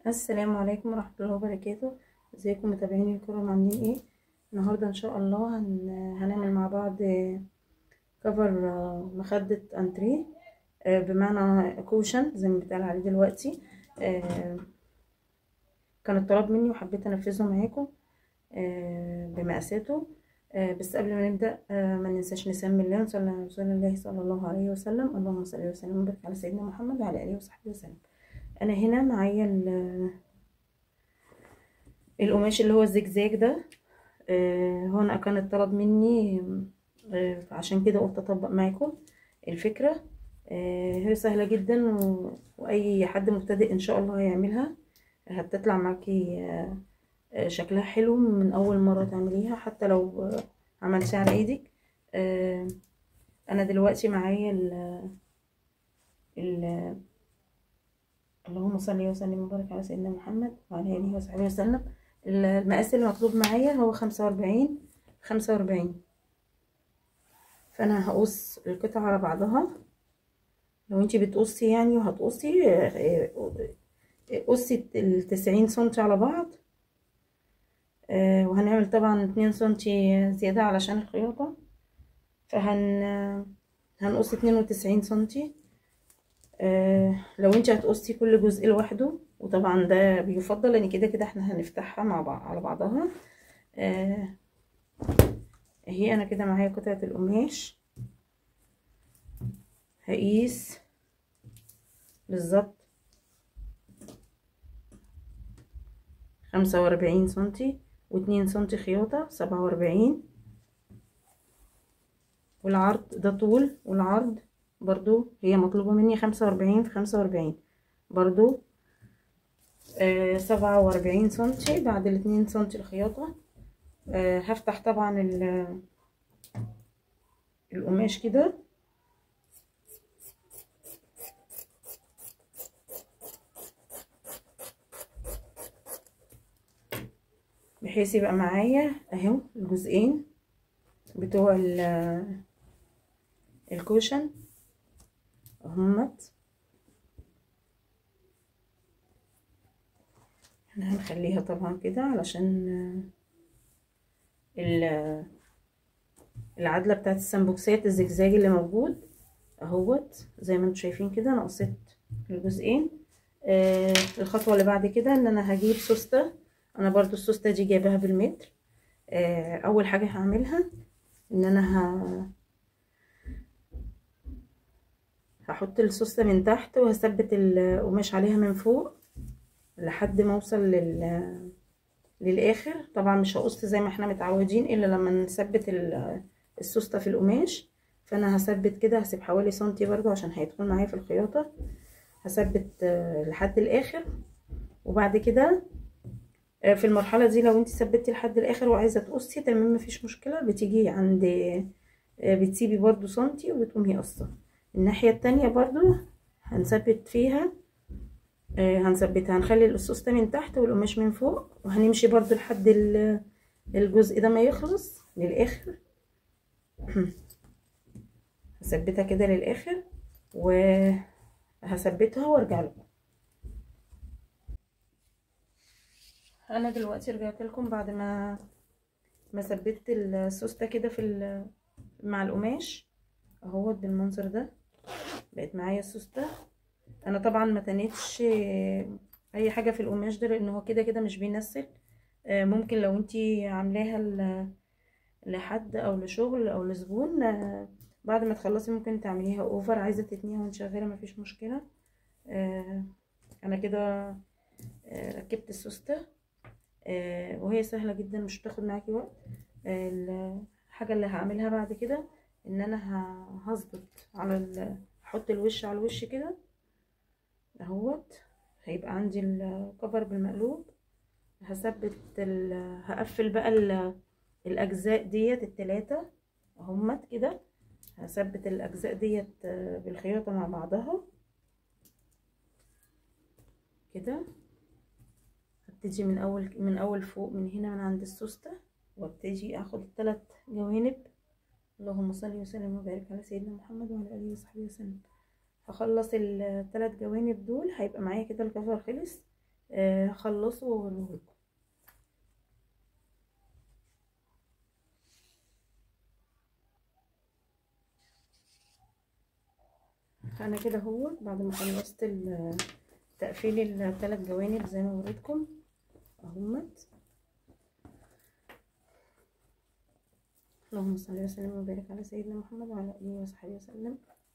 السلام عليكم ورحمة الله وبركاته ازيكم متابعيني الكرام عاملين ايه النهاردة ان شاء الله هن... هنعمل مع بعض كفر مخدة انتريه بمعنى كوشن زي ما بيتقال عليه دلوقتي كان الطلب مني وحبيت انفذه معاكم بمقاساته بس قبل ما نبدأ ما ننساش نسمي الله ونصلي على رسول الله صلى الله عليه وسلم اللهم صل وسلم وبارك على سيدنا محمد وعلى اله وصحبه وسلم انا هنا معايا القماش اللي هو الزجزاج ده آه هنا كان الطلب مني آه عشان كده قلت اطبق معاكم الفكرة آه هي سهلة جدا و... واي حد مبتدئ ان شاء الله هيعملها هتطلع معاكي شكلها حلو من اول مرة تعمليها حتى لو عملتيها على ايدك انا دلوقتي معايا ال ال اللهم صل وسلم وبارك على سيدنا محمد وعلى اله وصحبه وسلم المقاس اللي مطلوب معايا هو خمسة واربعين خمسة واربعين فانا هقص القطعة على بعضها لو انتي بتقصي يعني وهتقصي قصي التسعين سنتي على بعض وهنعمل طبعا اتنين سنتي زيادة علشان الخياطة فهن هنقص اتنين وتسعين سنتي آه لو انت هتقصي كل جزء لوحده وطبعا ده بيفضل لان كده كده احنا هنفتحها مع بعض على بعضها آه هي انا كده معايا قطعة القماش هقيس بالظبط خمسة واربعين سنتي واتنين سنتي خياطة سبعة واربعين والعرض ده طول والعرض برضو هي مطلوبة مني خمسة واربعين في خمسة واربعين برضو آه سبعة واربعين سنتي بعد الاتنين سنتي الخياطة آه هفتح طبعا القماش كده بحيث يبقى معايا اهو الجزئين بتوع الكوشن اهمت احنا هنخليها طبعا كده علشان العدله بتاعت السمبوكسات الزجزاج اللي موجود اهوت زي ما انتم شايفين كده انا قصيت الجزئين آه الخطوه اللي بعد كده ان انا هجيب سوسته انا برضو السوسته دي جايباها بالمتر آه اول حاجه هعملها ان انا ه... هحط السوسته من تحت وهثبت القماش عليها من فوق لحد ما اوصل لل للاخر طبعا مش هقص زي ما احنا متعودين الا لما نثبت السوسته في القماش فانا هثبت كده هسيب حوالي سنتي برضو عشان هيدخل معايا في الخياطه هثبت لحد الاخر وبعد كده في المرحله دي لو انت ثبتي لحد الاخر وعايزه تقصي تمام مفيش مشكله بتيجي عند بتسيبي برضو سنتي وبتقومي قصه الناحيه التانية برضو هنثبت فيها هنثبتها هنخلي السوسته من تحت والقماش من فوق وهنمشي برضو لحد الجزء ده ما يخلص للاخر هثبتها كده للاخر وهثبتها وارجع لكم انا دلوقتي رجعت لكم بعد ما ما ثبتت السوسته كده في مع القماش اهوت بالمنظر ده بقت معايا السوسته انا طبعا ما تنيتش اي حاجه في القماش ده لان هو كده كده مش بينسل ممكن لو انتي عاملاها لحد او لشغل او لزبون بعد ما تخلصي ممكن تعمليها اوفر عايزه تتنيها وانت شغاله مفيش مشكله انا كده ركبت السوسته وهي سهله جدا مش بتاخد معاكي وقت الحاجه اللي هعملها بعد كده ان انا هظبط على احط الوش على الوش كده اهوت هيبقى عندي الكفر بالمقلوب هثبت هقفل بقى الاجزاء ديت التلاتة اهمت كده هثبت الاجزاء ديت بالخياطة مع بعضها كده هبتدي من اول من اول فوق من هنا من عند السوستة وابتدي اخد الثلاث جوانب اللهم صل وسلم وبارك على سيدنا محمد وعلى اله وصحبه وسلم هخلص الثلاث جوانب دول هيبقى معايا كده الكفر خلص آه هخلصه واوريهولكم انا كده هو بعد ما خلصت تقفيل الثلاث جوانب زي ما وريتكم اهمت اللهم صل وسلم وبارك على سيدنا محمد وعلى اله وصحبه وسلم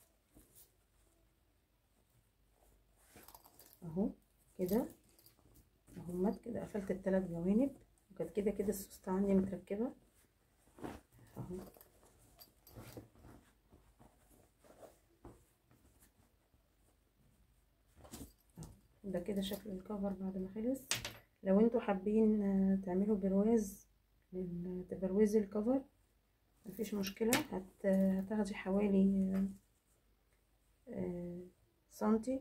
اهو كده اهمت كده قفلت الثلاث جوانب وكانت كده كده السوسته عندي متركبه اهو ده كده شكل الكفر بعد ما خلص لو انتوا حابين تعملوا برواز تبروزي الكفر مفيش مشكلة هت... هتاخدي حوالي سنتي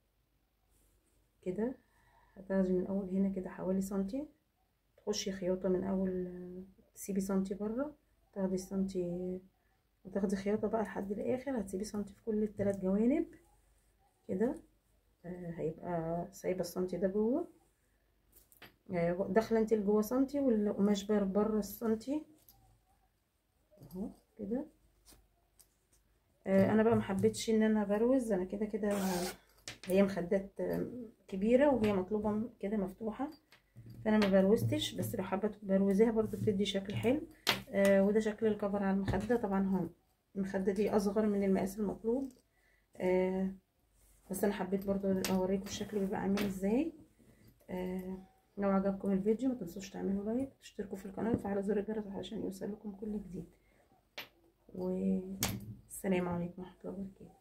كده هتاخدي من اول هنا كده حوالي سنتي تخشي خياطة من اول تسيبي سنتي بره تاخدي سنتي وتاخدي خياطة بقى لحد الاخر هتسيبي سنتي في كل الثلاث جوانب كده آه هيبقى سايبه السنتي ده جوه آه داخله انت لجوه سنتي والقماش بره السنتي اهو كده آه انا بقى محبتش ان انا بروز انا كده كده هي مخدات كبيره وهي مطلوبه كده مفتوحه فانا ما بروزتش بس لو حابه تبروزيها برضو بتدي شكل حلو آه وده شكل الكفر على المخده طبعا هو المخده دي اصغر من المقاس المطلوب آه بس انا حبيت برضو اوريكم الشكل بيبقى عامل ازاي آه لو عجبكم الفيديو ما تنسوش تعملوا لايك وتشتركوا في القناه وتفعلوا زر الجرس عشان يوصلكم كل جديد والسلام عليكم ورحمه الله وبركاته